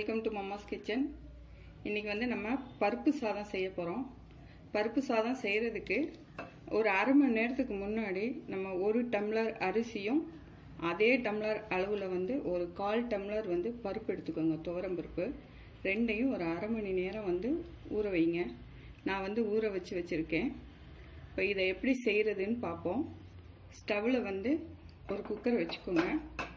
welcome to Mamma's kitchen இன்னைக்கு வந்து நம்ம பருப்பு சாதம் செய்ய போகிறோம் பருப்பு சாதம் செய்கிறதுக்கு ஒரு அரை மணி நேரத்துக்கு முன்னாடி நம்ம ஒரு டம்ளர் அரிசியும் அதே டம்ளர் அளவில் வந்து ஒரு கால் டம்ளர் வந்து பருப்பு எடுத்துக்கோங்க துவரம் பருப்பு ரெண்டையும் ஒரு அரை மணி நேரம் வந்து ஊற வைங்க நான் வந்து ஊற வச்சு வச்சுருக்கேன் இப்போ இதை எப்படி செய்கிறதுன்னு பார்ப்போம் ஸ்டவ்வில் வந்து ஒரு குக்கர் வச்சுக்கோங்க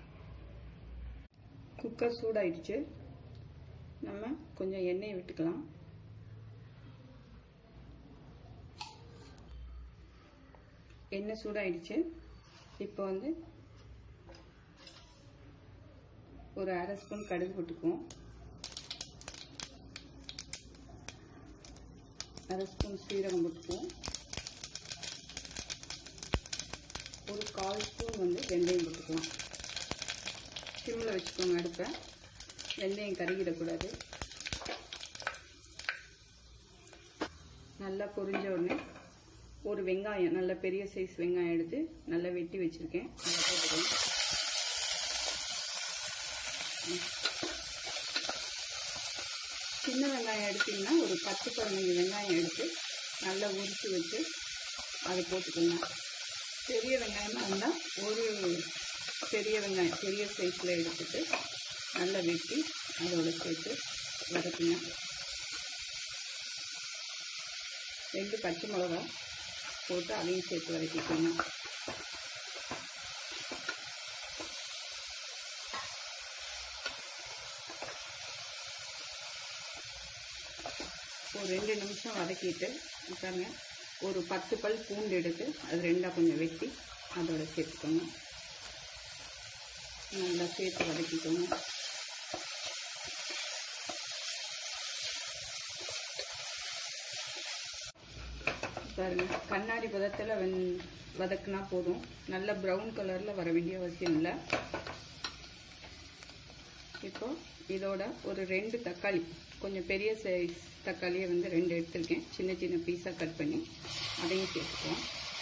குக்கர் சூடாயிடுச்சு நம்ம கொஞ்சம் எண்ணெய் விட்டுக்கலாம் எண்ணெய் சூடாயிடுச்சு இப்போ வந்து ஒரு அரை ஸ்பூன் கடுகு போட்டுக்குவோம் அரை ஸ்பூன் சீரகம் போட்டுக்குவோம் ஒரு கால் ஸ்பூன் வந்து வெந்தயம் போட்டுக்கலாம் சிம்மில் வச்சுக்கோங்க அடுப்பை வெந்தயம் கருகிடக்கூடாது நல்லா பொரிஞ்ச உடனே ஒரு வெங்காயம் நல்ல பெரிய சைஸ் வெங்காயம் எடுத்து நல்லா வெட்டி வச்சுருக்கேன் அதை போட்டுக்கலாம் சின்ன வெங்காயம் எடுத்திங்கன்னா ஒரு பத்து பதினஞ்சு வெங்காயம் எடுத்து நல்லா உரித்து வச்சு அதை போட்டுக்கோங்க பெரிய வெங்காயமாக இருந்தால் ஒரு பெரிய வெங்காயம் பெரிய சைஸில் எடுத்துட்டு நல்லா வெட்டி அதோட சேர்த்து வதக்குங்க ரெண்டு பச்சை மிளகா போட்டு அதையும் சேர்த்து வதக்கிக்கோங்க ஒரு ரெண்டு நிமிஷம் வதக்கிட்டு பாருங்க ஒரு பத்து பல் பூண்டு எடுத்து அது ரெண்டாக கொஞ்சம் வெட்டி அதோட சேர்த்துக்கோங்க நல்லா சேர்த்து வதக்கிக்கோங்க பாருங்க கண்ணாடி பதத்தில் வெந் வதக்குனா போதும் நல்ல ப்ரௌன் கலரில் வர வேண்டிய அவசியம் இல்லை இப்போ இதோட ஒரு ரெண்டு தக்காளி கொஞ்சம் பெரிய சைஸ் தக்காளியை வந்து ரெண்டு எடுத்திருக்கேன் சின்ன சின்ன பீஸாக கட் பண்ணி அதையும் சேர்த்துக்குவோம்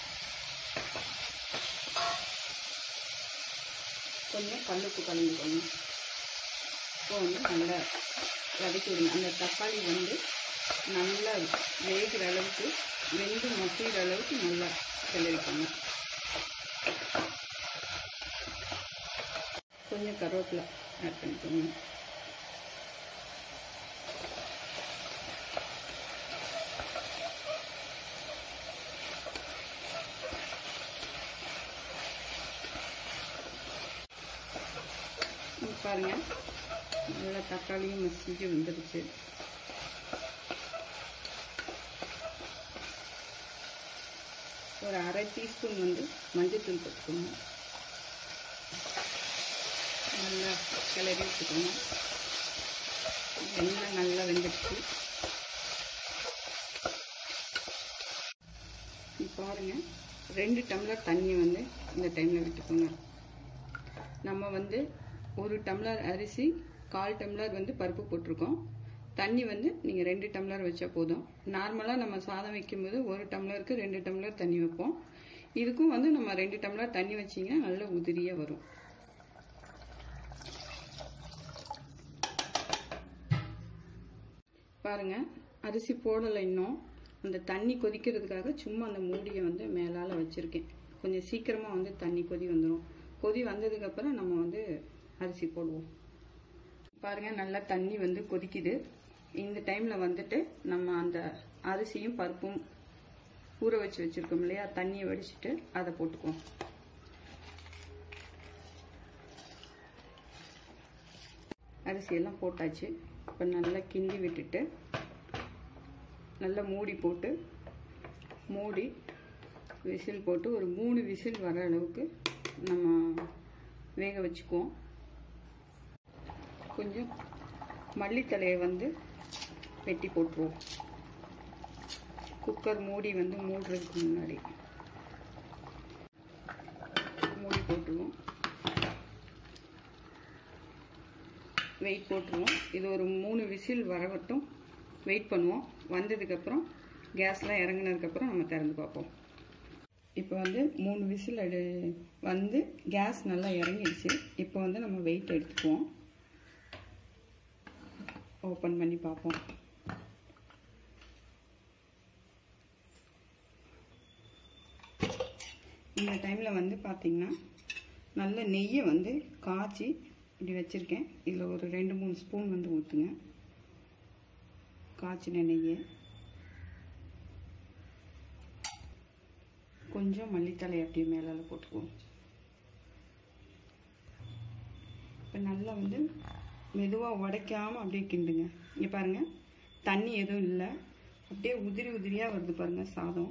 கொஞ்சம் கல்லுப்பு கலந்துக்கோங்க இப்போ வந்து நல்லா வதக்கி விடுங்க அந்த தக்காளி வந்து நல்லா வேகிற அளவுக்கு வெந்து மசிகிற அளவுக்கு நல்லா கிளறிக்கோங்க கொஞ்சம் கருவேப்பிலை ஆட் பண்ணிக்கோங்க பாருங்க நல்லா தக்காளியும் மசிஞ்சு வந்துருச்சு ஒரு அரை டீஸ்பூன் வந்து மஞ்சள்தூள் போட்டுக்கோங்க நல்லா கிளறி வச்சுக்கோங்க எண்ணெய் நல்லா வெந்துடுச்சு பாருங்க ரெண்டு டம்ளர் தண்ணி வந்து இந்த டைமில் விட்டுக்கோங்க நம்ம வந்து ஒரு டம்ளர் அரிசி கால் டம்ளர் வந்து பருப்பு போட்டிருக்கோம் தண்ணி வந்து நீங்கள் ரெண்டு டம்ளர் வச்சா போதும் நார்மலாக நம்ம சாதம் வைக்கும்போது ஒரு டம்ளருக்கு ரெண்டு டம்ளர் தண்ணி வைப்போம் இதுக்கும் வந்து நம்ம ரெண்டு டம்ளர் தண்ணி வச்சிங்கன்னா நல்ல உதிரியாக வரும் பாருங்க அரிசி போடலை இன்னும் அந்த தண்ணி கொதிக்கிறதுக்காக சும்மா அந்த மூடியை வந்து மேலால் வச்சுருக்கேன் கொஞ்சம் சீக்கிரமாக வந்து தண்ணி கொதி வந்துடும் கொதி வந்ததுக்கப்புறம் நம்ம வந்து அரிசி போடுவோம் பாருங்க நல்லா தண்ணி வந்து கொதிக்குது இந்த டைமில் வந்துட்டு நம்ம அந்த அரிசியும் பருப்பும் ஊற வச்சு வச்சுருக்கோம் இல்லையா தண்ணியை வடிச்சிட்டு அதை போட்டுக்குவோம் அரிசியெல்லாம் போட்டாச்சு இப்போ நல்லா கிண்டி விட்டுட்டு நல்லா மூடி போட்டு மூடி விசில் போட்டு ஒரு மூணு விசில் வர அளவுக்கு நம்ம வேக வச்சுக்குவோம் கொஞ்சம் மல்லித்தலையை வந்து வெட்டி போட்டுருவோம் குக்கர் மூடி வந்து மூடுறதுக்கு முன்னாடி மூடி போட்டுருவோம் வெயிட் போட்டுருவோம் இது ஒரு மூணு விசில் வரவட்டும் வெயிட் பண்ணுவோம் வந்ததுக்கப்புறம் கேஸ்லாம் இறங்கினதுக்கப்புறம் நம்ம திறந்து பார்ப்போம் இப்போ வந்து மூணு விசில் அடு வந்து கேஸ் நல்லா இறங்கிடுச்சு இப்போ வந்து நம்ம வெயிட் எடுத்துக்குவோம் ஓப்பன் பண்ணி பார்ப்போம் இந்த டைமில் வந்து பார்த்திங்கன்னா நல்ல நெய்யை வந்து காய்ச்சி இப்படி வச்சுருக்கேன் இதில் ஒரு ரெண்டு மூணு ஸ்பூன் வந்து ஊற்றுங்க காய்ச்சின நெய்யை கொஞ்சம் மல்லித்தலை அப்படியே மேலே போட்டுக்குவோம் இப்போ நல்லா வந்து மெதுவாக உடைக்காமல் அப்படியே கிண்டுங்க இங்கே பாருங்கள் தண்ணி எதுவும் இல்லை அப்படியே உதிரி உதிரியாக வருது பாருங்கள் சாதம்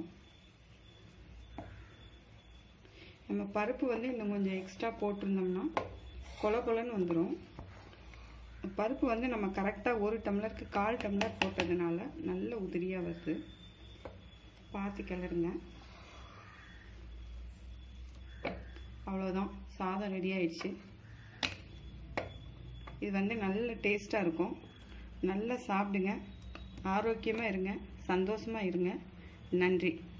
நம்ம பருப்பு வந்து இன்னும் கொஞ்சம் எக்ஸ்ட்ரா போட்டிருந்தோம்னா கொல கொலன்னு வந்துடும் பருப்பு வந்து நம்ம கரெக்டாக ஒரு டம்ளருக்கு கால் டம்ளர் போட்டதுனால நல்ல உதிரியாக வருது பார்த்து கிளறுங்க அவ்வளோதான் சாதம் ரெடி ஆயிடுச்சு இது வந்து நல்ல டேஸ்ட்டாக இருக்கும் நல்லா சாப்பிடுங்க ஆரோக்கியமாக இருங்க சந்தோஷமாக இருங்க நன்றி